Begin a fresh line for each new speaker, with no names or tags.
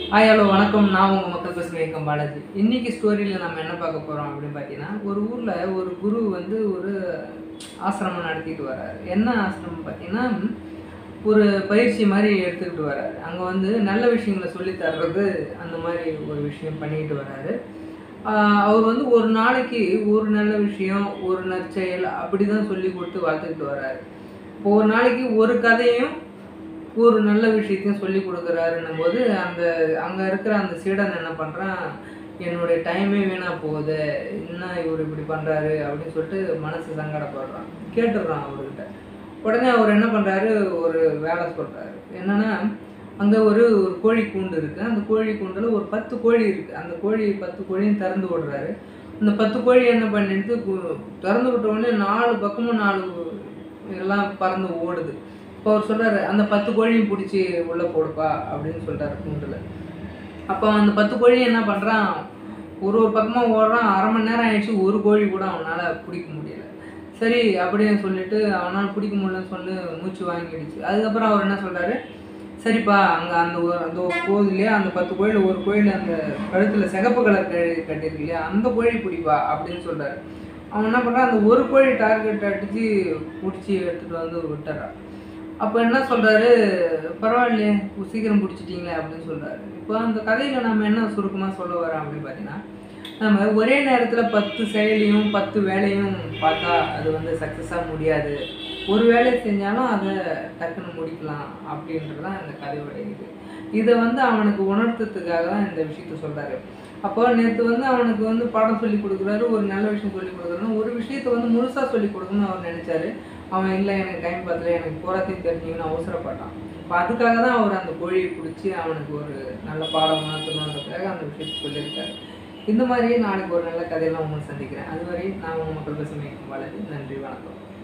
hi hello வணக்கம் நான் உங்கள் மக்கள் பேசுகிற இயக்கம் பாலாஜி இன்னைக்கு ஸ்டோரியில் நம்ம என்ன பார்க்க போகிறோம் அப்படின்னு பார்த்தீங்கன்னா ஒரு ஊரில் ஒரு குரு வந்து ஒரு ஆசிரமம் நடத்திட்டு வர்றாரு என்ன ஆசிரமம் பார்த்தீங்கன்னா ஒரு பயிற்சி மாதிரி எடுத்துக்கிட்டு வர்றாரு அங்கே வந்து நல்ல விஷயங்களை சொல்லித் தர்றது அந்த மாதிரி ஒரு விஷயம் பண்ணிக்கிட்டு வர்றாரு ஆஹ் அவர் வந்து ஒரு நாளைக்கு ஒரு நல்ல விஷயம் ஒரு நற்செயல் அப்படி தான் சொல்லி கொடுத்து வளர்த்துக்கிட்டு வர்றாரு இப்போ ஒரு நாளைக்கு ஒரு கதையும் ஒரு நல்ல விஷயத்தையும் சொல்லி கொடுக்குறாருன்னும் போது அந்த அங்கே இருக்கிற அந்த சீடன் என்ன பண்ணுறான் என்னுடைய டைமே வீணாக போகுது என்ன இவர் இப்படி பண்ணுறாரு அப்படின்னு சொல்லிட்டு மனசு சங்கடப்படுறான் கேட்டுடுறான் அவர்கிட்ட உடனே அவர் என்ன பண்ணுறாரு ஒரு வேலை சொல்கிறாரு என்னன்னா அங்கே ஒரு ஒரு கோழி கூண்டு இருக்குது அந்த கோழி கூண்டில் ஒரு பத்து கோழி இருக்குது அந்த கோழி பத்து கோழியும் திறந்து விடுறாரு அந்த பத்து கோழி என்ன பண்ணிட்டு கு- திறந்து விட்ட உடனே நாலு பக்கமும் நாலு எல்லாம் பறந்து ஓடுது இப்போ அவர் சொல்றாரு அந்த பத்து கோழியும் பிடிச்சி உள்ளே போடுப்பா அப்படின்னு சொல்றாரு கூண்டில் அப்போ அந்த பத்து கோழி என்ன பண்ணுறான் ஒரு ஒரு பக்கமாக ஓடுறான் அரை மணி நேரம் ஆயிடுச்சு ஒரு கோழி கூட அவனால் பிடிக்க முடியல சரி அப்படின்னு சொல்லிட்டு அவனால் பிடிக்க முடியலன்னு சொல்லி மூச்சு வாங்கிடுச்சு அதுக்கப்புறம் அவர் என்ன சொல்றாரு சரிப்பா அங்கே அந்த ஒரு அந்த ஒரு கோயில் இல்லையா அந்த பத்து கோயில் ஒரு கோயில் அந்த கழுத்தில் சிகப்பு கலர் கழி கட்டியிருக்கு இல்லையா அந்த கோழி பிடிப்பா அப்படின்னு சொல்றாரு அவன் என்ன பண்ணுறான் அந்த ஒரு கோழி டார்கெட் அடித்து பிடிச்சி எடுத்துகிட்டு வந்து விட்டுறான் அப்போ என்ன சொல்றாரு பரவாயில்லையே சீக்கிரம் பிடிச்சிட்டீங்களே அப்படின்னு சொல்றாரு இப்போ அந்த கதையில நம்ம என்ன சுருக்கமாக சொல்ல வரோம் அப்படின்னு பார்த்தீங்கன்னா நம்ம ஒரே நேரத்தில் பத்து செயலையும் பத்து வேலையும் பார்த்தா அது வந்து சக்ஸஸாக முடியாது ஒரு வேலையை செஞ்சாலும் அதை டக்குன்னு முடிக்கலாம் அப்படின்றது தான் இந்த கதையோட இது இதை வந்து அவனுக்கு உணர்த்ததுக்காக தான் இந்த விஷயத்த சொல்றாரு அப்போ நேற்று வந்து அவனுக்கு வந்து பாடம் சொல்லி கொடுக்குறாரு ஒரு நல்ல விஷயம் சொல்லி கொடுக்குறாரு ஒரு விஷயத்தை வந்து முழுசாக சொல்லி கொடுக்கணும்னு அவர் நினைச்சாரு அவன் இல்லை எனக்கு டைம் பார்த்துல எனக்கு பூராத்தையும் தெரிஞ்சுக்கணும்னு அவசரப்பட்டான் இப்போ அதுக்காக தான் அவர் அந்த கோழியை பிடிச்சி அவனுக்கு ஒரு நல்ல பாடம் உணர்த்தணுன்றதுக்காக அந்த விஷயத்தை சொல்லியிருக்காரு இந்த மாதிரியே நாளைக்கு ஒரு நல்ல கதையெல்லாம் உங்களை சந்திக்கிறேன் அதுவரை நான் உங்கள் மக்கள் பேசுகிறேன் வளர்ச்சி நன்றி வணக்கம்